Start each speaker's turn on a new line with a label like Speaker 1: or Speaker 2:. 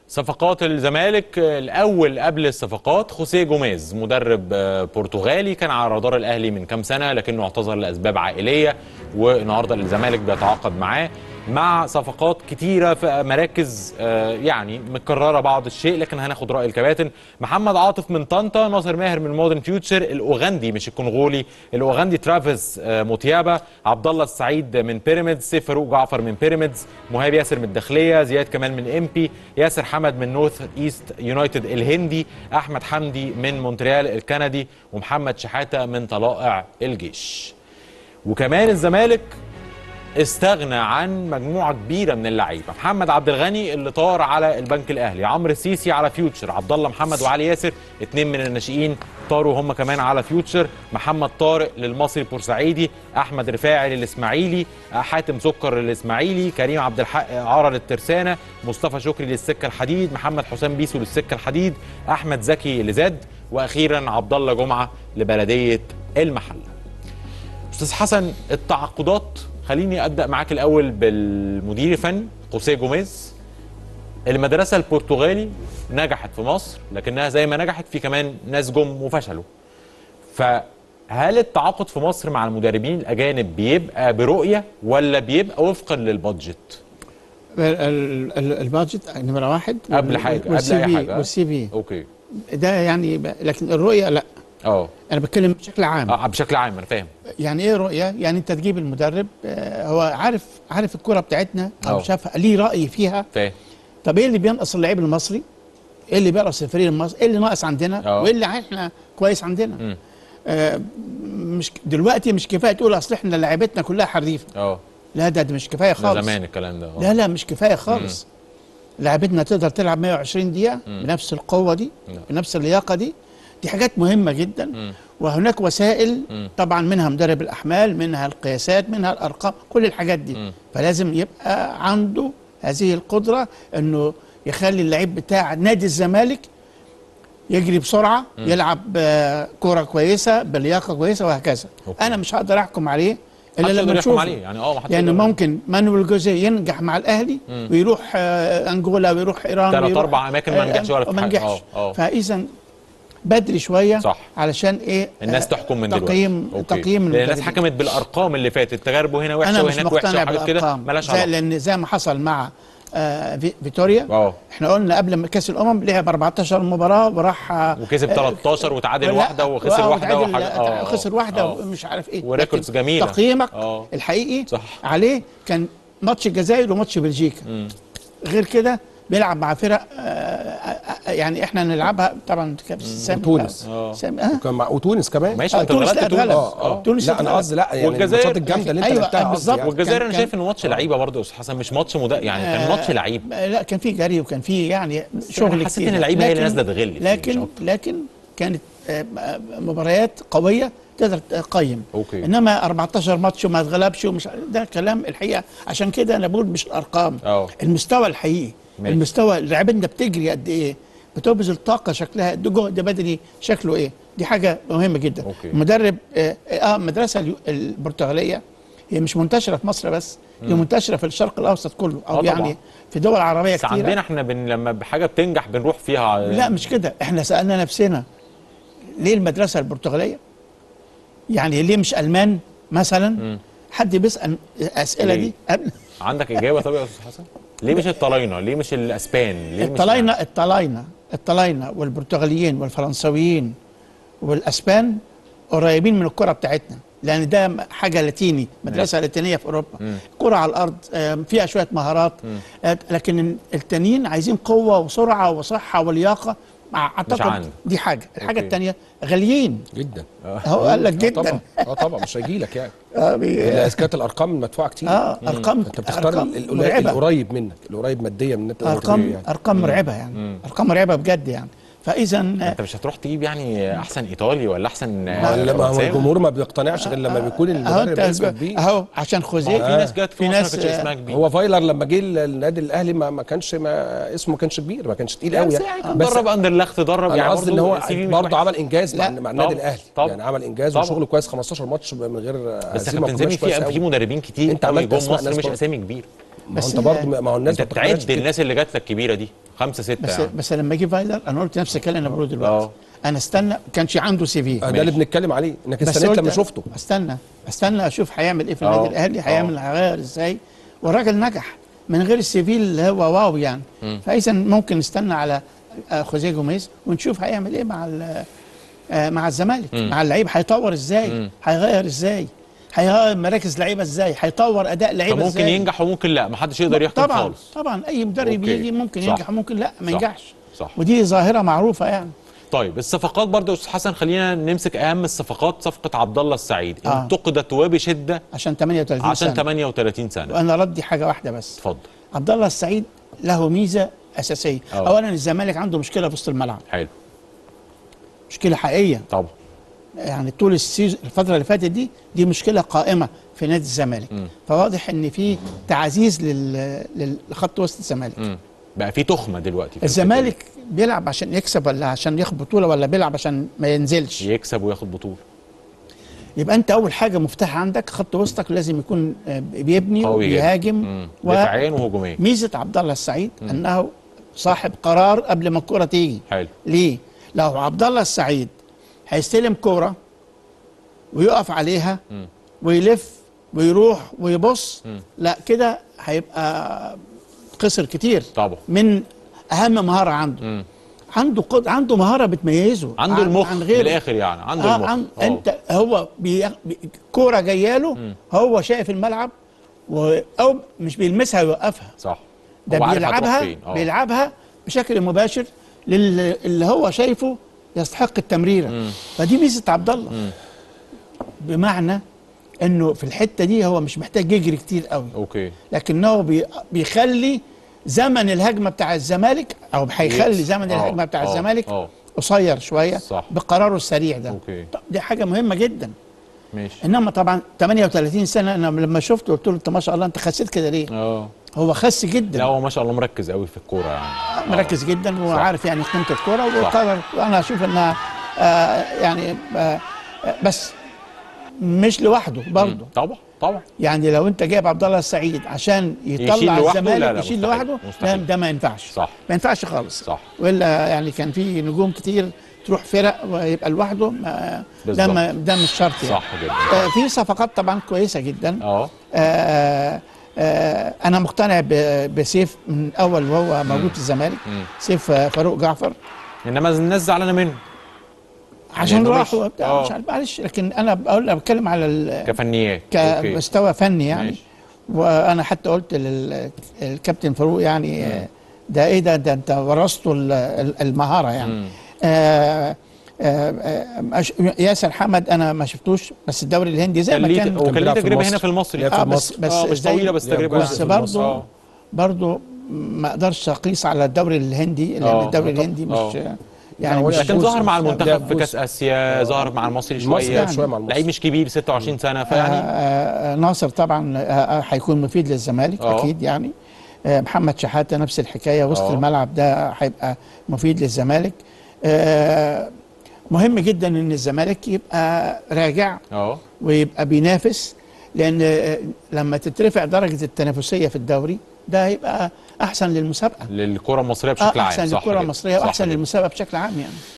Speaker 1: صفقات الزمالك الاول قبل الصفقات خوسيه جوميز مدرب آه، برتغالي كان على رادار الاهلي من كام سنه لكنه اعتذر لاسباب عائليه والنهارده الزمالك بيتعاقد معاه مع صفقات كتيره في مراكز آه، يعني متكرره بعض الشيء لكن هناخد راي الكباتن محمد عاطف من طنطا ناصر ماهر من مودرن فيوتشر الاوغندي مش الكونغولي الاوغندي ترافيس آه، موتيابا عبد الله السعيد من بيراميدز سيف فاروق جعفر من بيراميدز مهاب ياسر من الداخليه زياد كمال من امبي ياسر حمد من نورث ايست يونايتد الهندي احمد حمدي من مونتريال الكندي ومحمد شحاته من طلائع الجيش وكمان الزمالك استغنى عن مجموعه كبيره من اللعيبه محمد عبد الغني اللي طار على البنك الاهلي عمرو السيسي على فيوتشر عبد الله محمد وعلي ياسر اتنين من الناشئين طاروا هم كمان على فيوتشر محمد طارق للمصري البورسعيدي احمد رفاعي للاسماعيلي حاتم سكر للاسماعيلي كريم عبد الحق عرى للترسانه مصطفى شكري للسكه الحديد محمد حسام بيسو للسكه الحديد احمد زكي لزاد واخيرا عبد الله جمعه لبلديه المحله استاذ حسن التعاقدات خليني ابدا معاك الاول بالمدير الفني خوسيه جوميز المدرسه البرتغالي نجحت في مصر لكنها زي ما نجحت في كمان ناس جم وفشلوا فهل التعاقد في مصر مع المدربين الاجانب بيبقى برؤيه ولا بيبقى وفقا للبادجت
Speaker 2: ال- ال- البادجت نمره واحد
Speaker 1: قبل حاجه قبل
Speaker 2: والسي
Speaker 1: اي
Speaker 2: في
Speaker 1: حاجه
Speaker 2: والسي في
Speaker 1: اوكي
Speaker 2: ده يعني ب- لكن الرؤيه لا
Speaker 1: اه
Speaker 2: انا بتكلم بشكل عام
Speaker 1: آه، بشكل عام انا فاهم
Speaker 2: يعني ايه رؤيه يعني انت تجيب المدرب آه، هو عارف عارف الكره بتاعتنا او
Speaker 1: أه.
Speaker 2: شافها ليه راي فيها
Speaker 1: فاهم
Speaker 2: طب ايه اللي بينقص اللعيب المصري ايه اللي بينقص الفريق المصري ايه اللي ناقص عندنا
Speaker 1: أه.
Speaker 2: وايه اللي احنا كويس عندنا
Speaker 1: مم.
Speaker 2: آه مش دلوقتي مش كفايه تقول اصل احنا لعيبتنا كلها حريفه
Speaker 1: اه
Speaker 2: لا ده, ده مش كفايه
Speaker 1: ده
Speaker 2: خالص
Speaker 1: زمان الكلام ده آه.
Speaker 2: لا لا مش كفايه خالص لعبتنا تقدر تلعب 120 دقيقه بنفس القوه دي
Speaker 1: نعم.
Speaker 2: بنفس اللياقه دي دي حاجات مهمه جدا وهناك وسائل طبعا منها مدرب الاحمال منها القياسات منها الارقام كل الحاجات دي فلازم يبقى عنده هذه القدره انه يخلي اللعيب بتاع نادي الزمالك يجري بسرعه يلعب آه، كوره كويسه بلياقه كويسه وهكذا
Speaker 1: أوكي.
Speaker 2: انا مش هقدر احكم عليه الا
Speaker 1: محدش
Speaker 2: لما
Speaker 1: يقدر يحكم
Speaker 2: نشوفه
Speaker 1: عليه يعني اه ما حدش
Speaker 2: يعني
Speaker 1: يقدر-
Speaker 2: ممكن مانويل جوزيه ينجح مع الاهلي ويروح آه، انجولا ويروح ايران
Speaker 1: تلات
Speaker 2: ويروح
Speaker 1: أربع أماكن ما
Speaker 2: آه،
Speaker 1: نجحش ولا في
Speaker 2: ما
Speaker 1: حاجة.
Speaker 2: نجحش
Speaker 1: آه، آه.
Speaker 2: فاذا بدري شويه
Speaker 1: صح.
Speaker 2: علشان ايه
Speaker 1: الناس
Speaker 2: آه،
Speaker 1: تحكم من دلوقتي
Speaker 2: تقييم
Speaker 1: أوكي.
Speaker 2: تقييم
Speaker 1: لان الناس
Speaker 2: المدربين.
Speaker 1: حكمت بالارقام اللي فاتت تجاربه هنا وحشه
Speaker 2: انا مش
Speaker 1: وهناك وحشه
Speaker 2: مقتنع
Speaker 1: وحاجات كده
Speaker 2: بالارقام
Speaker 1: مالهاش
Speaker 2: زي
Speaker 1: علاقه
Speaker 2: لان زي ما حصل مع آه في- فيتوريا
Speaker 1: اه
Speaker 2: احنا قلنا قبل ما كاس الامم لعب 14 مباراه وراح آه،
Speaker 1: وكسب
Speaker 2: آه،
Speaker 1: 13 وتعادل
Speaker 2: لا،
Speaker 1: واحده وخسر
Speaker 2: آه،
Speaker 1: واحده
Speaker 2: وتعادل-
Speaker 1: وحاجة- آه،
Speaker 2: خسر واحده
Speaker 1: آه.
Speaker 2: ومش عارف ايه
Speaker 1: وريكوردز
Speaker 2: لكن
Speaker 1: جميلة.
Speaker 2: تقييمك
Speaker 1: آه.
Speaker 2: الحقيقي
Speaker 1: صح.
Speaker 2: عليه كان ماتش الجزائر وماتش بلجيكا غير كده بيلعب مع فرق آه، آه، آه، يعني احنا نلعبها طبعا كان سامي
Speaker 3: وتونس.
Speaker 2: آه. سامي اه
Speaker 3: كان مع وتونس كمان
Speaker 1: ماشي
Speaker 2: آه،
Speaker 1: انت
Speaker 2: تونس
Speaker 1: اتغلبت
Speaker 2: لا
Speaker 1: تونس
Speaker 2: اتغلب.
Speaker 1: اه اه
Speaker 2: تونس
Speaker 3: لا انا
Speaker 2: اتغلب.
Speaker 3: قصدي لا يعني
Speaker 1: والجزائر-
Speaker 3: الماتشات الجامده اللي انت
Speaker 2: أيوة،
Speaker 3: لعبتها قصدي
Speaker 2: بالظبط.
Speaker 3: يعني.
Speaker 1: والجزائر انا
Speaker 2: كان-
Speaker 1: شايف انه ماتش لعيبه برضه يا استاذ حسن مش ماتش مد... يعني كان ماتش لعيب
Speaker 2: آه، لا كان في جري وكان في يعني شغل
Speaker 1: حسيت
Speaker 2: كتير
Speaker 1: إن اللعيبة هي اللي
Speaker 2: لكن-
Speaker 1: نازلة تغل فيه، مش
Speaker 2: لكن
Speaker 1: أكتر.
Speaker 2: لكن كانت آه، آه، مباريات قويه تقدر تقيم
Speaker 1: أوكي.
Speaker 2: انما 14 ماتش وما اتغلبش ومش ده كلام الحقيقه عشان كده انا بقول مش الارقام
Speaker 1: أه.
Speaker 2: المستوى الحقيقي
Speaker 1: ماشي.
Speaker 2: المستوى لعيبتنا بتجري قد ايه بتبذل طاقه شكلها قد جهد بدني شكله ايه دي حاجه مهمه جدا
Speaker 1: أوكي.
Speaker 2: المدرب اه آه، المدرسه اليو- البرتغاليه هي مش منتشره في مصر بس هي منتشره في الشرق الاوسط كله
Speaker 1: آه
Speaker 2: او
Speaker 1: طبعاً.
Speaker 2: يعني في دول عربيه
Speaker 1: بس
Speaker 2: كتيره
Speaker 1: عندنا احنا بن... لما بحاجه بتنجح بنروح فيها
Speaker 2: لا مش كده احنا سالنا نفسنا ليه المدرسه البرتغاليه يعني ليه مش المان مثلا حد بيسال الاسئله
Speaker 1: ليه؟
Speaker 2: دي قبل
Speaker 1: عندك اجابه طب يا استاذ حسن ليه مش الطلاينه ليه مش الاسبان ليه مش
Speaker 2: الطلاينه الطلاينه الطلاينه والبرتغاليين والفرنسويين والاسبان قريبين من الكره بتاعتنا لان ده حاجه لاتيني مدرسه لاتينيه في اوروبا كره على الارض آم، فيها شويه مهارات آه، لكن التانيين عايزين قوه وسرعه وصحه ولياقه مع اعتقد
Speaker 1: عندك.
Speaker 2: دي حاجه الحاجه
Speaker 1: أوكي.
Speaker 2: الثانيه غاليين
Speaker 3: جدا
Speaker 2: هو قال لك
Speaker 3: آه
Speaker 2: جدا
Speaker 3: طبعا اه طبعا مش هيجي لك يعني
Speaker 2: اه بي-
Speaker 3: الا اذا كانت الارقام المدفوعه كتير
Speaker 2: اه ارقام
Speaker 3: انت بتختار
Speaker 2: أرقام
Speaker 3: ال- ال-
Speaker 2: مرعبة.
Speaker 3: القريب منك القريب ماديا من انت
Speaker 2: ارقام
Speaker 3: يعني.
Speaker 2: ارقام مرعبه يعني ارقام مرعبه بجد يعني فاذا
Speaker 1: انت مش هتروح تجيب يعني احسن ايطالي ولا احسن
Speaker 3: ما هو
Speaker 1: فرنساوي؟
Speaker 3: الجمهور ما بيقتنعش غير لما بيكون
Speaker 2: اهو
Speaker 3: المدرب
Speaker 2: انت
Speaker 3: اسمه كبير
Speaker 2: اهو عشان
Speaker 1: ما هو
Speaker 2: خوزيه
Speaker 1: في ناس جت في
Speaker 2: في
Speaker 1: مصر ما
Speaker 2: ناس
Speaker 1: كانش اسمها كبير
Speaker 3: هو فايلر لما جه النادي الاهلي ما, ما كانش ما اسمه ما كانش كبير ما كانش تقيل قوي
Speaker 1: بس يعني كان درب اندرلخت درب
Speaker 3: انا
Speaker 1: يعني
Speaker 3: قصدي ان
Speaker 1: برضه
Speaker 3: هو
Speaker 1: السي في مش
Speaker 3: برضه
Speaker 1: وحش.
Speaker 3: عمل انجاز مع,
Speaker 2: لا،
Speaker 3: مع النادي
Speaker 1: طبعا،
Speaker 3: الاهلي
Speaker 1: طبعا.
Speaker 3: يعني عمل انجاز
Speaker 1: طبعا.
Speaker 3: وشغل كويس 15 ماتش من غير
Speaker 1: بس
Speaker 3: هزيمة
Speaker 1: كابتن
Speaker 3: ما
Speaker 1: سامي
Speaker 3: كناش كويس
Speaker 1: في في
Speaker 3: قوي.
Speaker 1: مدربين كتير
Speaker 3: انت
Speaker 1: قوي
Speaker 3: عملت
Speaker 1: جم
Speaker 3: أسماء
Speaker 1: مصر
Speaker 3: ناس
Speaker 1: مش
Speaker 3: برضه.
Speaker 1: اسامي كبير
Speaker 3: ما هو
Speaker 2: بس
Speaker 3: انت برضه ما هو الناس
Speaker 1: انت
Speaker 3: ما بتقتنعش
Speaker 1: بتعد
Speaker 3: كده.
Speaker 1: الناس اللي جات لك كبيره دي خمسة ستة
Speaker 2: بس
Speaker 1: يعني.
Speaker 2: بس لما جه فايلر انا قلت نفس الكلام اللي انا بقوله دلوقتي
Speaker 1: آه.
Speaker 2: انا استنى ما كانش عنده سي في
Speaker 3: آه، ده اللي بنتكلم عليه انك استنيت
Speaker 2: قلت
Speaker 3: لما شفته
Speaker 2: استنى استنى اشوف هيعمل ايه في
Speaker 1: آه.
Speaker 2: النادي الاهلي هيعمل هيغير ازاي والراجل نجح من غير السي في اللي هو واو يعني فاذا ممكن نستنى على آه، خوزيه جوميز ونشوف هيعمل ايه مع ال- آه، مع الزمالك مع اللعيب هيطور ازاي هيغير ازاي هيغير مراكز لعيبه ازاي هيطور اداء لعيبه
Speaker 1: فممكن
Speaker 2: ازاي
Speaker 1: ينجح وممكن لا محدش يقدر يحكم
Speaker 2: طبعا
Speaker 1: خالص
Speaker 2: طبعا اي مدرب
Speaker 1: أوكي.
Speaker 2: يجي ممكن
Speaker 1: صح.
Speaker 2: ينجح وممكن لا ما
Speaker 1: صح.
Speaker 2: ينجحش
Speaker 1: صح
Speaker 2: ودي ظاهره معروفه يعني
Speaker 1: طيب الصفقات برضه يا استاذ حسن خلينا نمسك اهم الصفقات صفقه عبد الله السعيد
Speaker 2: آه.
Speaker 1: انتقدت وبشده
Speaker 2: عشان 38
Speaker 1: عشان
Speaker 2: سنه
Speaker 1: 38 سنه
Speaker 2: وانا ردي حاجه واحده بس
Speaker 1: اتفضل
Speaker 2: عبد الله السعيد له ميزه اساسيه
Speaker 1: أوه.
Speaker 2: اولا الزمالك عنده مشكله في وسط الملعب
Speaker 1: حلو
Speaker 2: مشكله حقيقيه
Speaker 1: طبعا
Speaker 2: يعني طول السيزون الفتره اللي فاتت دي دي مشكله قائمه في نادي الزمالك فواضح ان في تعزيز لل- لل- لخط وسط الزمالك
Speaker 1: مم. بقى في تخمه دلوقتي في
Speaker 2: الزمالك بيلعب عشان يكسب ولا عشان ياخد بطوله ولا بيلعب عشان ما ينزلش
Speaker 1: الفكرة دي. يكسب وياخد بطوله
Speaker 2: يبقى انت اول حاجه مفتاح عندك خط وسطك لازم يكون آه، بيبني
Speaker 1: قوي جدا.
Speaker 2: وبيهاجم
Speaker 1: مم. دفاعيا وهجوميا
Speaker 2: وميزه عبد الله السعيد انه صاحب قرار قبل ما الكره تيجي
Speaker 1: حلو
Speaker 2: ليه؟ لو عبد الله السعيد هيستلم كوره ويقف عليها ويلف ويروح ويبص لا كده هيبقى خسر كتير
Speaker 1: طبعا
Speaker 2: من اهم مهاره عنده
Speaker 1: مم.
Speaker 2: عنده قد... عنده مهاره بتميزه
Speaker 1: عنده
Speaker 2: عن-
Speaker 1: المخ
Speaker 2: عن
Speaker 1: من
Speaker 2: غيره
Speaker 1: الاخر يعني عنده
Speaker 2: آه
Speaker 1: المخ
Speaker 2: عن...
Speaker 1: آه.
Speaker 2: انت هو بي... بي... كوره جايه له هو شايف الملعب و... او مش بيلمسها ويوقفها
Speaker 1: صح
Speaker 2: ده
Speaker 1: هو عارف هتروح
Speaker 2: بيلعبها
Speaker 1: فين. آه.
Speaker 2: بيلعبها بشكل مباشر لل- اللي هو شايفه يستحق التمريره فدي ميزه عبد الله بمعنى انه في الحته دي هو مش محتاج يجري كتير قوي
Speaker 1: اوكي
Speaker 2: لكنه بي بيخلي زمن الهجمه بتاع الزمالك او هيخلي
Speaker 1: يقص.
Speaker 2: زمن
Speaker 1: آه،
Speaker 2: الهجمه بتاع
Speaker 1: آه،
Speaker 2: الزمالك
Speaker 1: آه.
Speaker 2: قصير شويه
Speaker 1: صح.
Speaker 2: بقراره السريع ده
Speaker 1: أوكي.
Speaker 2: طب دي حاجه مهمه جدا
Speaker 1: ماشي
Speaker 2: انما طبعا 38 سنه انا لما شفته قلت له انت ما شاء الله انت خسيت كده ليه
Speaker 1: اه
Speaker 2: هو خس جدا
Speaker 1: لا هو ما شاء الله مركز قوي في الكوره يعني
Speaker 2: مركز جدا وعارف يعني قيمه الكوره
Speaker 1: صح.
Speaker 2: وقرر وانا اشوف انها آه يعني آه آه، بس مش لوحده برضه
Speaker 1: طبعا طبعا
Speaker 2: يعني لو انت جايب عبد الله السعيد عشان
Speaker 1: يشيل
Speaker 2: يطلع
Speaker 1: لوحده؟
Speaker 2: الزمالك
Speaker 1: لا، لا،
Speaker 2: يشيل
Speaker 1: مستحيل.
Speaker 2: لوحده ده,
Speaker 1: مستحيل.
Speaker 2: ده ما ينفعش
Speaker 1: صح.
Speaker 2: ما ينفعش خالص
Speaker 1: صح.
Speaker 2: والا يعني كان في نجوم كتير تروح فرق ويبقى لوحده ما- ده
Speaker 1: بالظبط.
Speaker 2: ما ده مش شرط يعني
Speaker 1: صح جدا
Speaker 2: آه في صفقات طبعا كويسه جدا
Speaker 1: اه
Speaker 2: آه آه انا مقتنع ب- بسيف من اول وهو موجود في الزمالك سيف آه، فاروق جعفر
Speaker 1: انما الناس زعلانه منه
Speaker 2: عشان
Speaker 1: إنه
Speaker 2: راحوا
Speaker 1: مش-
Speaker 2: وبتاع
Speaker 1: آه.
Speaker 2: مش عارف معلش لكن انا بقول أنا بتكلم على ال-
Speaker 1: كفنيات أوكي.
Speaker 2: كمستوى فني يعني
Speaker 1: ماشي.
Speaker 2: وانا حتى قلت للكابتن فاروق يعني آه، ده ايه ده ده انت ورثته ال- ال- المهاره يعني آه آه آه أش- ياسر حمد انا ما شفتوش بس الدوري الهندي زي
Speaker 1: كان
Speaker 2: ما
Speaker 1: ليه
Speaker 2: كان
Speaker 1: وكان ليه
Speaker 3: بيلعب في
Speaker 1: تجربه
Speaker 3: مصر.
Speaker 1: هنا في المصري
Speaker 3: لعب في
Speaker 2: اه بس
Speaker 3: مصر.
Speaker 2: بس
Speaker 1: اه مش
Speaker 2: زي-
Speaker 1: طويله بس
Speaker 3: لعب
Speaker 1: تجربه
Speaker 3: جزء
Speaker 2: بس
Speaker 3: في
Speaker 2: برضه
Speaker 1: آه.
Speaker 2: برضه ما اقدرش اقيس على الدوري الهندي لان
Speaker 1: آه.
Speaker 2: الدوري
Speaker 1: آه.
Speaker 2: الهندي مش
Speaker 1: آه.
Speaker 2: يعني
Speaker 3: هو
Speaker 2: مش
Speaker 1: لكن
Speaker 3: جزء.
Speaker 1: ظهر مع
Speaker 3: لعب
Speaker 1: المنتخب في
Speaker 3: جزء.
Speaker 1: كاس اسيا ظهر مع المصري
Speaker 3: المصري
Speaker 1: شويه
Speaker 3: لعب شويه مع المصري
Speaker 1: لعيب مش كبير 26 سنه
Speaker 2: آه
Speaker 1: فيعني
Speaker 2: آه ناصر طبعا آه، آه، هيكون مفيد للزمالك
Speaker 1: آه.
Speaker 2: اكيد يعني آه محمد شحاته نفس الحكايه وسط
Speaker 1: آه.
Speaker 2: الملعب ده هيبقى مفيد للزمالك آه مهم جدا ان الزمالك يبقى راجع
Speaker 1: اه
Speaker 2: ويبقى بينافس لان آه، لما تترفع درجه التنافسيه في الدوري ده هيبقى احسن للمسابقه
Speaker 1: للكره المصريه
Speaker 2: آه
Speaker 1: بشكل عام
Speaker 2: احسن
Speaker 1: صح
Speaker 2: للكره
Speaker 1: كده.
Speaker 2: المصريه
Speaker 1: صح
Speaker 2: واحسن
Speaker 1: كده.
Speaker 2: للمسابقه بشكل عام يعني